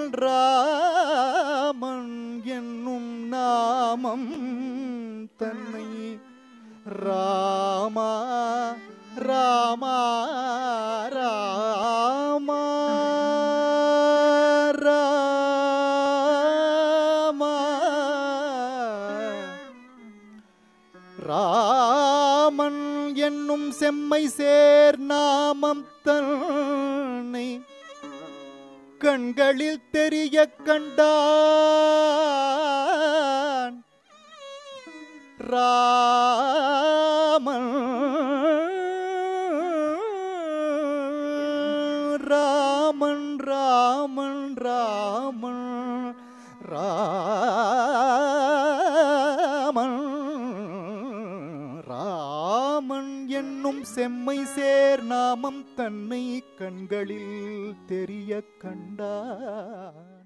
ராமன் என்னும் நாமம் தன்னை ராமா ராமா ராமா ராமா ராமன் என்னும் செம்மை சேர் நாமம் தன்னை கண்களில் தெரிய கண்டான் ராமன் ராமன் ராமன் ராமன் ராமன் ராமன் என்னும் செம்மை சேர் நாமம் தன்னை கண்களில் தெரிய கண்டான்